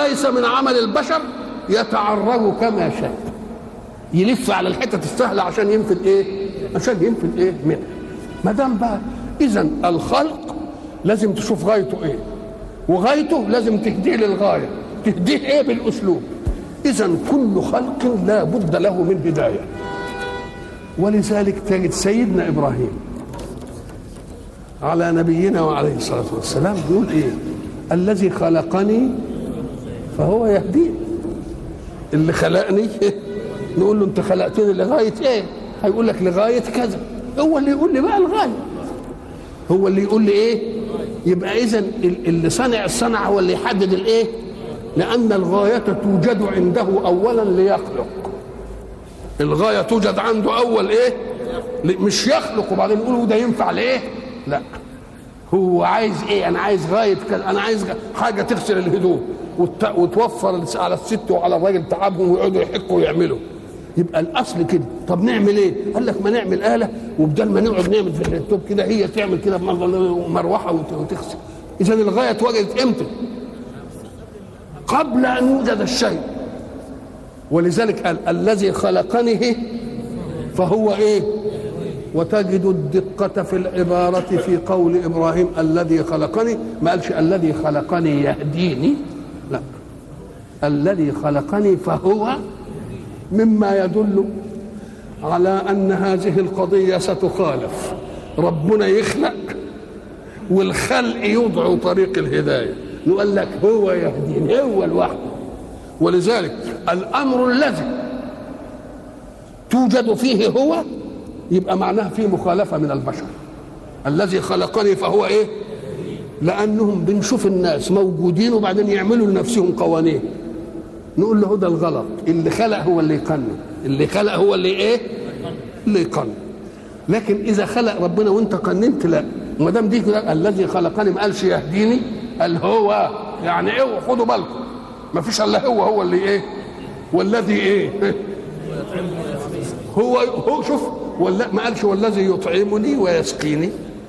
ليس من عمل البشر يتعرض كما شاء يلف على الحتة السهلة عشان ينفذ ايه عشان ينفذ ايه منها ما دام بقى اذا الخلق لازم تشوف غايته ايه وغايته لازم تهديه للغايه تهديه ايه بالاسلوب اذا كل خلق لا بد له من هدايه ولذلك تجد سيدنا ابراهيم على نبينا وعليه الصلاه والسلام بيقول ايه الذي خلقني فهو يهديني اللي خلقني نقول له انت خلقتني لغايه ايه هيقول لك لغايه كذا هو اللي يقول لي بقى الغايه هو اللي يقول لي ايه يبقى اذا اللي صنع الصنعه هو اللي يحدد الايه لان الغايه توجد عنده اولا ليخلق الغايه توجد عنده اول ايه مش يخلق وبعدين يقول ده ينفع لايه لا هو عايز ايه انا عايز غايه كذا انا عايز حاجه تغسل الهدوم وت... وتوفر على الست وعلى الراجل تعبهم ويقعدوا يحكوا ويعملوا يبقى الاصل كده طب نعمل ايه قال لك ما نعمل اله وبدل ما نقعد نعمل في اللابتوب كده هي تعمل كده مروحه وتغسل اذا الغايه اتوجدت امتى قبل ان يوجد الشيء ولذلك قال الذي خلقني فهو ايه وتجد الدقة في العبارة في قول إبراهيم الذي خلقني ما قالش الذي خلقني يهديني لا الذي خلقني فهو مما يدل على أن هذه القضية ستخالف ربنا يخلق والخلق يوضع طريق الهداية يقول لك هو يهديني هو لوحده ولذلك الأمر الذي توجد فيه هو يبقى معناها فيه مخالفة من البشر الذي خلقني فهو ايه لأنهم بنشوف الناس موجودين وبعدين يعملوا لنفسهم قوانين نقول له ده الغلط اللي خلق هو اللي يقنن اللي خلق هو اللي ايه اللي يقنن لكن اذا خلق ربنا وانت قننت لا ما دام دي كده الذي خلقني ما قالش يهديني قال هو يعني ايه خدوا بالكم ما فيش الا هو هو اللي ايه والذي ايه هو هو شوف ولا ما قالش والذي يطعمني ويسقيني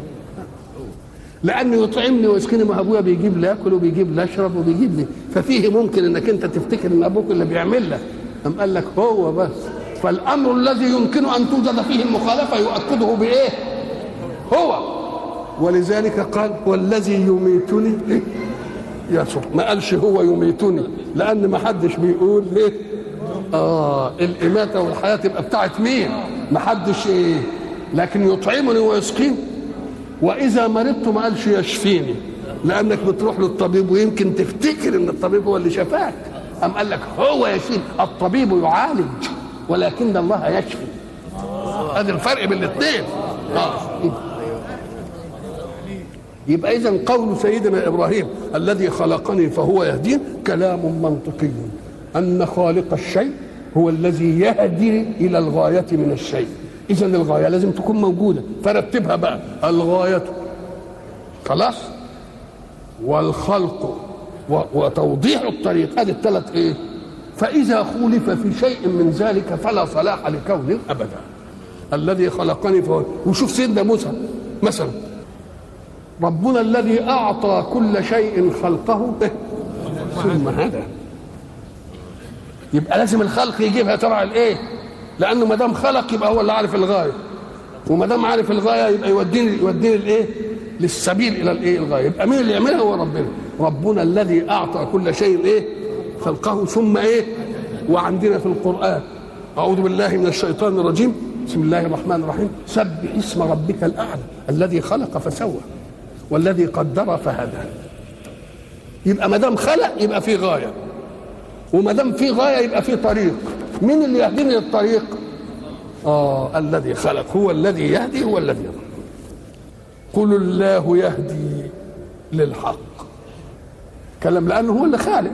لانه يطعمني ويسقيني ما ابويا بيجيب لي اكل وبيجيب لي اشرب وبيجيب لي ففيه ممكن انك انت تفتكر ان ابوك اللي بيعمل لك قام قال لك هو بس فالامر الذي يمكن ان توجد فيه المخالفه يؤكده بايه هو ولذلك قال والذي يميتني إيه؟ يا سبحان ما قالش هو يميتني لان ما حدش بيقول ايه اه الاماته والحياه تبقى بتاعت مين ما حدش ايه لكن يطعمني ويسقيني واذا مرضت ما قالش يشفيني لانك بتروح للطبيب ويمكن تفتكر ان الطبيب هو اللي شفاك ام قال لك هو يشفي الطبيب يعالج ولكن الله يشفي هذا الفرق بين الاثنين آه. يبقى اذا قول سيدنا ابراهيم الذي خلقني فهو يهدين كلام منطقي ان خالق الشيء هو الذي يهدي الى الغايه من الشيء اذا الغايه لازم تكون موجوده فرتبها بقى الغايه خلاص والخلق وتوضيح الطريق هذه الثلاث ايه فاذا خولف في شيء من ذلك فلا صلاح لكون ابدا الذي خلقني فهو وشوف سيدنا موسى مثلا ربنا الذي اعطى كل شيء خلقه ثم هدى يبقى لازم الخلق يجيبها تبع الايه لانه ما دام خلق يبقى هو اللي عارف الغايه وما دام عارف الغايه يبقى يوديني يوديني الايه للسبيل الى الايه الغايه يبقى مين اللي يعملها هو ربنا ربنا الذي اعطى كل شيء ايه خلقه ثم ايه وعندنا في القران اعوذ بالله من الشيطان الرجيم بسم الله الرحمن الرحيم سبح اسم ربك الاعلى الذي خلق فسوى والذي قدر فهدى يبقى ما دام خلق يبقى في غايه وما دام في غايه يبقى في طريق مين اللي يهديني للطريق اه الذي خلق هو الذي يهدي هو الذي يضل قل الله يهدي للحق كلام لانه هو اللي خالق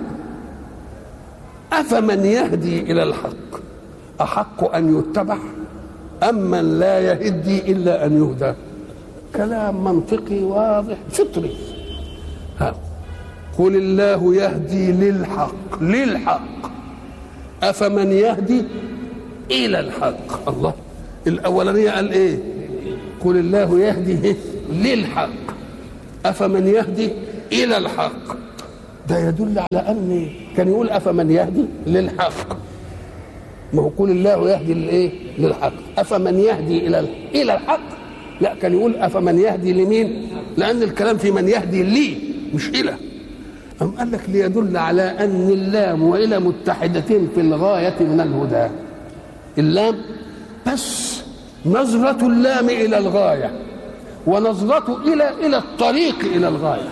افمن يهدي الى الحق احق ان يتبع ام من لا يهدي الا ان يهدى كلام منطقي واضح فطري ها قل الله يهدي للحق للحق افمن يهدي الى الحق الله الاولانيه قال ايه قل الله يهدي للحق افمن يهدي الى الحق ده يدل على ان كان يقول افمن يهدي للحق ما هو قول الله يهدي للايه للحق افمن يهدي الى الى الحق لا كان يقول افمن يهدي لمين لان الكلام في من يهدي لي مش الى أم قال لك ليدل على أن اللام وإلى متحدتين في الغاية من الهدى اللام بس نظرة اللام إلى الغاية ونظرة إلى إلى الطريق إلى الغاية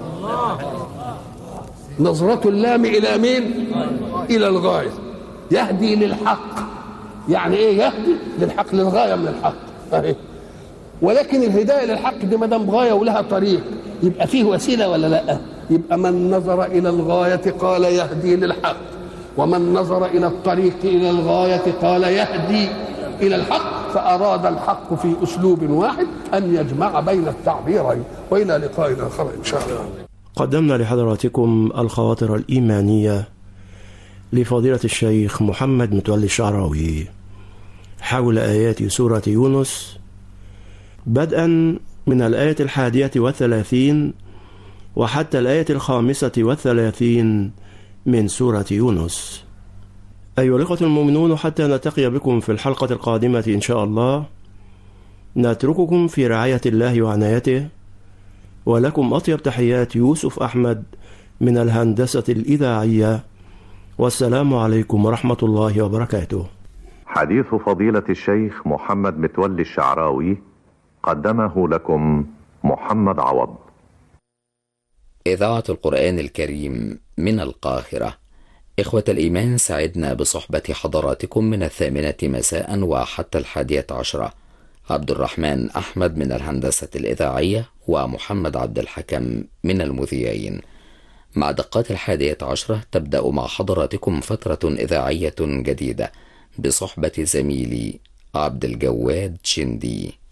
نظرة اللام إلى مين؟ إلى الغاية يهدي للحق يعني إيه يهدي للحق للغاية من الحق أهي. ولكن الهداية للحق دي ما دام غاية ولها طريق يبقى فيه وسيلة ولا لأ؟ يبقى من نظر إلى الغاية قال يهدي للحق ومن نظر إلى الطريق إلى الغاية قال يهدي إلى الحق فأراد الحق في أسلوب واحد أن يجمع بين التعبيرين وإلى لقاء آخر إن شاء الله قدمنا لحضراتكم الخواطر الإيمانية لفضيلة الشيخ محمد متولي الشعراوي حول آيات سورة يونس بدءا من الآية الحادية والثلاثين وحتى الآية الخامسة والثلاثين من سورة يونس أيها الإخوة المؤمنون حتى نلتقي بكم في الحلقة القادمة إن شاء الله نترككم في رعاية الله وعنايته ولكم أطيب تحيات يوسف أحمد من الهندسة الإذاعية والسلام عليكم ورحمة الله وبركاته حديث فضيلة الشيخ محمد متولي الشعراوي قدمه لكم محمد عوض إذاعة القرآن الكريم من القاهرة إخوة الإيمان سعدنا بصحبة حضراتكم من الثامنة مساء وحتى الحادية عشرة عبد الرحمن أحمد من الهندسة الإذاعية ومحمد عبد الحكم من المذيعين مع دقات الحادية عشرة تبدأ مع حضراتكم فترة إذاعية جديدة بصحبة زميلي عبد الجواد شندي